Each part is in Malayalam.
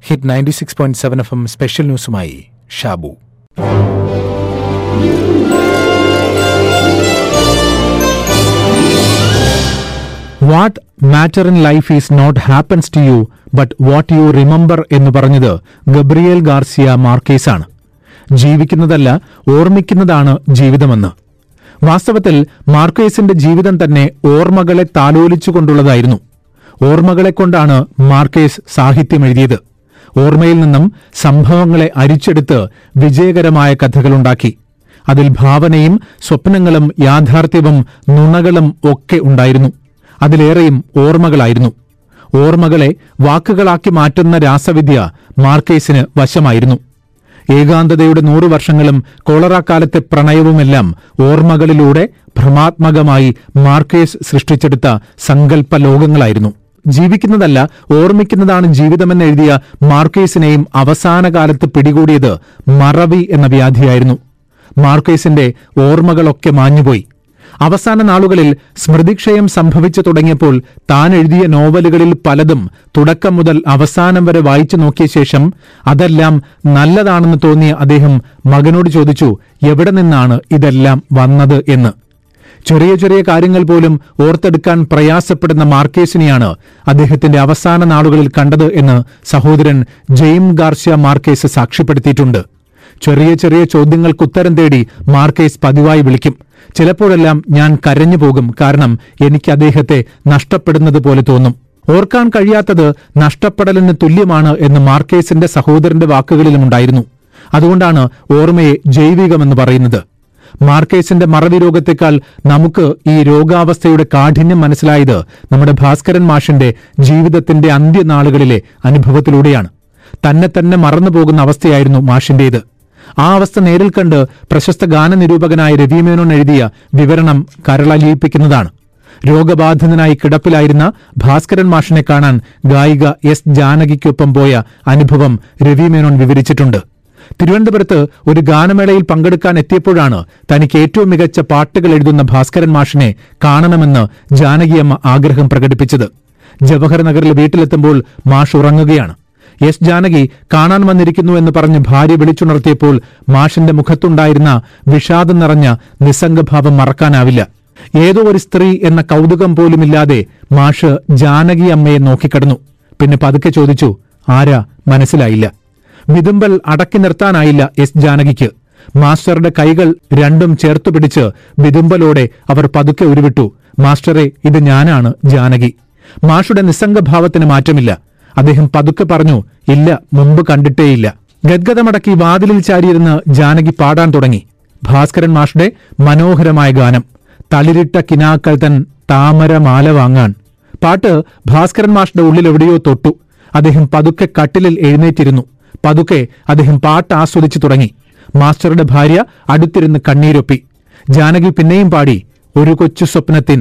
hit ninety six point seven F M special ന്യൂസുമായി Shabu what matter in life is not happens to you but what you remember എന്ന് പറഞ്ഞത് ഗബ്രിയേൽ ഗാർസിയ മാർക്കേസാണ് ജീവിക്കുന്നതല്ല ഓർമ്മിക്കുന്നതാണ് ജീവിതമെന്ന് വാസ്തവത്തിൽ മാർക്കേസിന്റെ ജീവിതം തന്നെ ഓർമ്മകളെ താലോലിച്ചുകൊണ്ടുള്ളതായിരുന്നു ഓർമ്മകളെക്കൊണ്ടാണ് മാർക്കേസ് സാഹിത്യം എഴുതിയത് ഓർമ്മയിൽ നിന്നും സംഭവങ്ങളെ അരിച്ചെടുത്ത് വിജയകരമായ കഥകളുണ്ടാക്കി അതിൽ ഭാവനയും സ്വപ്നങ്ങളും യാഥാർത്ഥ്യവും നുണകളും ഒക്കെ ഉണ്ടായിരുന്നു അതിലേറെയും ഓർമ്മകളായിരുന്നു ഓർമ്മകളെ വാക്കുകളാക്കി മാറ്റുന്ന രാസവിദ്യ മാർക്കേസിന് വശമായിരുന്നു ഏകാന്തതയുടെ നൂറു വർഷങ്ങളും കോളറ കാലത്തെ പ്രണയവുമെല്ലാം ഓർമ്മകളിലൂടെ ഭ്രമാത്മകമായി മാർക്കേസ് സൃഷ്ടിച്ചെടുത്ത സങ്കല്പ ലോകങ്ങളായിരുന്നു ജീവിക്കുന്നതല്ല ഓർമ്മിക്കുന്നതാണ് ജീവിതമെന്ന് എഴുതിയ മാർക്കേസിനെയും അവസാന കാലത്ത് പിടികൂടിയത് മറവി എന്ന വ്യാധിയായിരുന്നു മാർക്കേസിന്റെ ഓർമ്മകളൊക്കെ മാഞ്ഞുപോയി അവസാന നാളുകളിൽ സ്മൃതിക്ഷയം സംഭവിച്ചു തുടങ്ങിയപ്പോൾ താൻ എഴുതിയ നോവലുകളിൽ പലതും തുടക്കം മുതൽ അവസാനം വരെ വായിച്ചു നോക്കിയ ശേഷം അതെല്ലാം നല്ലതാണെന്ന് തോന്നിയ അദ്ദേഹം മകനോട് ചോദിച്ചു എവിടെ നിന്നാണ് ഇതെല്ലാം വന്നത് എന്ന് ചെറിയ ചെറിയ കാര്യങ്ങൾ പോലും ഓർത്തെടുക്കാൻ പ്രയാസപ്പെടുന്ന മാർക്കേസിനെയാണ് അദ്ദേഹത്തിന്റെ അവസാന നാളുകളിൽ കണ്ടത് എന്ന് സഹോദരൻ ജെയിം ഗാർഷ്യ മാർക്കേസ് സാക്ഷ്യപ്പെടുത്തിയിട്ടുണ്ട് ചെറിയ ചെറിയ ചോദ്യങ്ങൾക്ക് ഉത്തരം തേടി മാർക്കേസ് പതിവായി വിളിക്കും ചിലപ്പോഴെല്ലാം ഞാൻ കരഞ്ഞു പോകും കാരണം എനിക്ക് അദ്ദേഹത്തെ നഷ്ടപ്പെടുന്നത് പോലെ തോന്നും ഓർക്കാൻ കഴിയാത്തത് നഷ്ടപ്പെടലിന് തുല്യമാണ് എന്ന് മാർക്കേസിന്റെ സഹോദരന്റെ വാക്കുകളിലുമുണ്ടായിരുന്നു അതുകൊണ്ടാണ് ഓർമ്മയെ ജൈവികമെന്ന് പറയുന്നത് മാർക്കേസിന്റെ മറവി രോഗത്തെക്കാൾ നമുക്ക് ഈ രോഗാവസ്ഥയുടെ കാഠിന്യം മനസ്സിലായത് നമ്മുടെ ഭാസ്കരൻ മാഷിന്റെ ജീവിതത്തിന്റെ അന്ത്യനാളുകളിലെ അനുഭവത്തിലൂടെയാണ് തന്നെ തന്നെ മറന്നുപോകുന്ന അവസ്ഥയായിരുന്നു മാഷിന്റേത് ആ അവസ്ഥ നേരിൽ കണ്ട് പ്രശസ്ത ഗാനനിരൂപകനായ രവിമേനോൻ എഴുതിയ വിവരണം കരളലിയിപ്പിക്കുന്നതാണ് രോഗബാധിതനായി കിടപ്പിലായിരുന്ന ഭാസ്കരൻ മാഷിനെ കാണാൻ ഗായിക എസ് ജാനകിക്കൊപ്പം പോയ അനുഭവം രവിമേനോൻ വിവരിച്ചിട്ടുണ്ട് തിരുവനന്തപുരത്ത് ഒരു ഗാനമേളയിൽ പങ്കെടുക്കാൻ എത്തിയപ്പോഴാണ് തനിക്ക് ഏറ്റവും മികച്ച പാട്ടുകൾ എഴുതുന്ന ഭാസ്കരൻ മാഷിനെ കാണണമെന്ന് ജാനകിയമ്മ ആഗ്രഹം പ്രകടിപ്പിച്ചത് ജവഹർ നഗറിൽ വീട്ടിലെത്തുമ്പോൾ മാഷ് ഉറങ്ങുകയാണ് എസ് ജാനകി കാണാൻ വന്നിരിക്കുന്നു എന്ന് പറഞ്ഞ് ഭാര്യ വിളിച്ചുണർത്തിയപ്പോൾ മാഷിന്റെ മുഖത്തുണ്ടായിരുന്ന വിഷാദം നിറഞ്ഞ നിസ്സംഗഭാവം മറക്കാനാവില്ല ഏതോ ഒരു സ്ത്രീ എന്ന കൗതുകം പോലുമില്ലാതെ മാഷ് ജാനകി അമ്മയെ നോക്കിക്കടന്നു പിന്നെ പതുക്കെ ചോദിച്ചു ആരാ മനസ്സിലായില്ല വിതുമ്പൽ അടക്കി നിർത്താനായില്ല എസ് ജാനകിക്ക് മാസ്റ്ററുടെ കൈകൾ രണ്ടും ചേർത്തു പിടിച്ച് വിതുമ്പലോടെ അവർ പതുക്കെ ഉരുവിട്ടു മാസ്റ്ററെ ഇത് ഞാനാണ് ജാനകി മാഷുടെ നിസ്സംഗഭാവത്തിന് മാറ്റമില്ല അദ്ദേഹം പതുക്കെ പറഞ്ഞു ഇല്ല മുമ്പ് കണ്ടിട്ടേയില്ല ഗദ്ഗതമടക്കി വാതിലിൽ ചാരിയിരുന്ന് ജാനകി പാടാൻ തുടങ്ങി ഭാസ്കരൻ മാഷുടെ മനോഹരമായ ഗാനം തളിരിട്ട കിനാക്കൾ തൻ താമര മാല വാങ്ങാൻ പാട്ട് ഭാസ്കരൻ മാഷുടെ ഉള്ളിൽ എവിടെയോ തൊട്ടു അദ്ദേഹം പതുക്കെ കട്ടിലിൽ എഴുന്നേറ്റിരുന്നു പതുക്കെ അദ്ദേഹം പാട്ട് ആസ്വദിച്ചു തുടങ്ങി മാസ്റ്ററുടെ ഭാര്യ അടുത്തിരുന്ന് കണ്ണീരൊപ്പി ജാനകി പിന്നെയും പാടി ഒരു കൊച്ചു സ്വപ്നത്തിൻ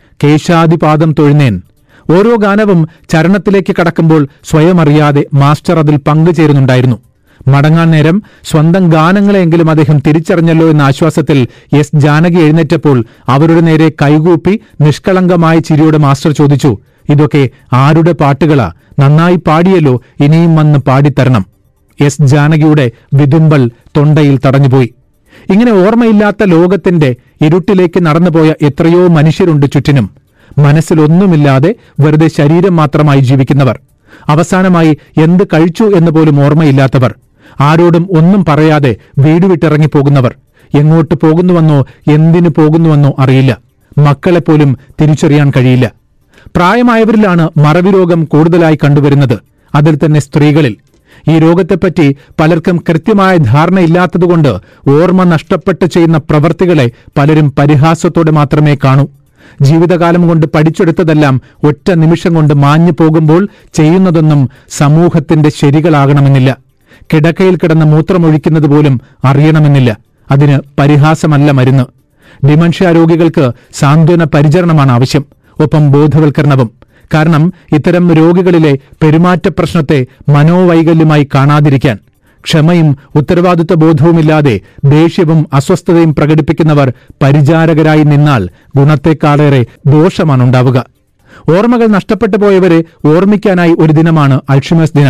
കേശാദിപാദം തൊഴുന്നേൻ ഓരോ ഗാനവും ചരണത്തിലേക്ക് കടക്കുമ്പോൾ സ്വയം അറിയാതെ മാസ്റ്റർ അതിൽ പങ്കുചേരുന്നുണ്ടായിരുന്നു മടങ്ങാൻ നേരം സ്വന്തം ഗാനങ്ങളെങ്കിലും അദ്ദേഹം തിരിച്ചറിഞ്ഞല്ലോ എന്ന ആശ്വാസത്തിൽ എസ് ജാനകി എഴുന്നേറ്റപ്പോൾ അവരുടെ നേരെ കൈകൂപ്പി നിഷ്കളങ്കമായ ചിരിയോടെ മാസ്റ്റർ ചോദിച്ചു ഇതൊക്കെ ആരുടെ പാട്ടുകളാ നന്നായി പാടിയല്ലോ ഇനിയും വന്ന് പാടിത്തരണം എസ് ജാനകിയുടെ വിതുമ്പൽ തൊണ്ടയിൽ തടഞ്ഞുപോയി ഇങ്ങനെ ഓർമ്മയില്ലാത്ത ലോകത്തിന്റെ ഇരുട്ടിലേക്ക് നടന്നുപോയ എത്രയോ മനുഷ്യരുണ്ട് ചുറ്റിനും മനസ്സിലൊന്നുമില്ലാതെ വെറുതെ ശരീരം മാത്രമായി ജീവിക്കുന്നവർ അവസാനമായി എന്ത് കഴിച്ചു എന്ന് പോലും ഓർമ്മയില്ലാത്തവർ ആരോടും ഒന്നും പറയാതെ വീട് വിട്ടിറങ്ങിപ്പോകുന്നവർ എങ്ങോട്ട് പോകുന്നുവെന്നോ എന്തിനു പോകുന്നുവെന്നോ അറിയില്ല മക്കളെപ്പോലും തിരിച്ചറിയാൻ കഴിയില്ല പ്രായമായവരിലാണ് മറവി രോഗം കൂടുതലായി കണ്ടുവരുന്നത് അതിൽ തന്നെ സ്ത്രീകളിൽ ഈ രോഗത്തെപ്പറ്റി പലർക്കും കൃത്യമായ ധാരണയില്ലാത്തതുകൊണ്ട് ഓർമ്മ നഷ്ടപ്പെട്ട് ചെയ്യുന്ന പ്രവർത്തികളെ പലരും പരിഹാസത്തോടെ മാത്രമേ കാണൂ ജീവിതകാലം കൊണ്ട് പഠിച്ചെടുത്തതെല്ലാം ഒറ്റ നിമിഷം കൊണ്ട് മാഞ്ഞു പോകുമ്പോൾ ചെയ്യുന്നതൊന്നും സമൂഹത്തിന്റെ ശരികളാകണമെന്നില്ല കിടക്കയിൽ കിടന്ന് മൂത്രമൊഴിക്കുന്നത് പോലും അറിയണമെന്നില്ല അതിന് പരിഹാസമല്ല മരുന്ന് ഡിമൻഷ്യ രോഗികൾക്ക് സാന്ത്വന പരിചരണമാണ് ആവശ്യം ഒപ്പം ബോധവൽക്കരണവും കാരണം ഇത്തരം രോഗികളിലെ പെരുമാറ്റ പ്രശ്നത്തെ മനോവൈകല്യമായി കാണാതിരിക്കാൻ ക്ഷമയും ഉത്തരവാദിത്വ ബോധവുമില്ലാതെ ദേഷ്യവും അസ്വസ്ഥതയും പ്രകടിപ്പിക്കുന്നവർ പരിചാരകരായി നിന്നാൽ ഗുണത്തെക്കാളേറെ ദോഷമാണുണ്ടാവുക ഓർമ്മകൾ നഷ്ടപ്പെട്ടു പോയവരെ ഓർമ്മിക്കാനായി ഒരു ദിനമാണ് അൾഷിമേഴ്സ് ദിനം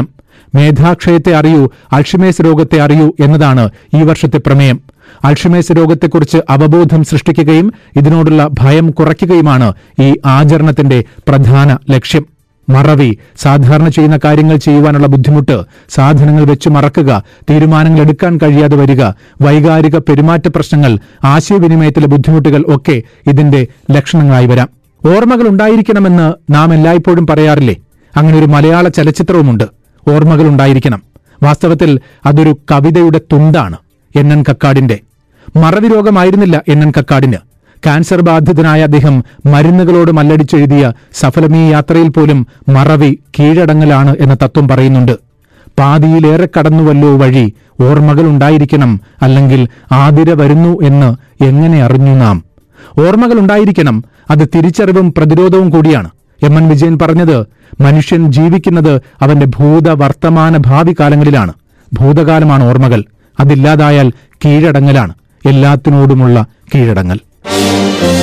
മേധാക്ഷയത്തെ അറിയൂ അൾഷിമേസ് രോഗത്തെ അറിയൂ എന്നതാണ് ഈ വർഷത്തെ പ്രമേയം അൾഷിമേസ് രോഗത്തെക്കുറിച്ച് അവബോധം സൃഷ്ടിക്കുകയും ഇതിനോടുള്ള ഭയം കുറയ്ക്കുകയുമാണ് ഈ ആചരണത്തിന്റെ പ്രധാന ലക്ഷ്യം മറവി സാധാരണ ചെയ്യുന്ന കാര്യങ്ങൾ ചെയ്യുവാനുള്ള ബുദ്ധിമുട്ട് സാധനങ്ങൾ വെച്ച് മറക്കുക തീരുമാനങ്ങൾ എടുക്കാൻ കഴിയാതെ വരിക വൈകാരിക പെരുമാറ്റ പ്രശ്നങ്ങൾ ആശയവിനിമയത്തിലെ ബുദ്ധിമുട്ടുകൾ ഒക്കെ ഇതിന്റെ ലക്ഷണങ്ങളായി വരാം ഓർമ്മകൾ ഉണ്ടായിരിക്കണമെന്ന് നാം എല്ലായ്പ്പോഴും പറയാറില്ലേ അങ്ങനെ ഒരു മലയാള ചലച്ചിത്രവുമുണ്ട് ഓർമ്മകൾ ഉണ്ടായിരിക്കണം വാസ്തവത്തിൽ അതൊരു കവിതയുടെ തുണ്ടാണ് എൻ എൻ കക്കാടിന്റെ മറവി രോഗമായിരുന്നില്ല എൻ എൻ കക്കാടിന് ക്യാൻസർ ബാധിതനായ അദ്ദേഹം മരുന്നുകളോട് മല്ലടിച്ചെഴുതിയ സഫലമീ യാത്രയിൽ പോലും മറവി കീഴടങ്ങലാണ് എന്ന തത്വം പറയുന്നുണ്ട് പാതിയിലേറെ കടന്നുവല്ലോ വഴി ഓർമ്മകൾ ഉണ്ടായിരിക്കണം അല്ലെങ്കിൽ ആതിര വരുന്നു എന്ന് എങ്ങനെ അറിഞ്ഞു നാം ഓർമ്മകൾ ഉണ്ടായിരിക്കണം അത് തിരിച്ചറിവും പ്രതിരോധവും കൂടിയാണ് എം എൻ വിജയൻ പറഞ്ഞത് മനുഷ്യൻ ജീവിക്കുന്നത് അവന്റെ ഭൂത വർത്തമാന ഭാവി കാലങ്ങളിലാണ് ഭൂതകാലമാണ് ഓർമ്മകൾ അതില്ലാതായാൽ കീഴടങ്ങലാണ് എല്ലാത്തിനോടുമുള്ള കീഴടങ്ങൽ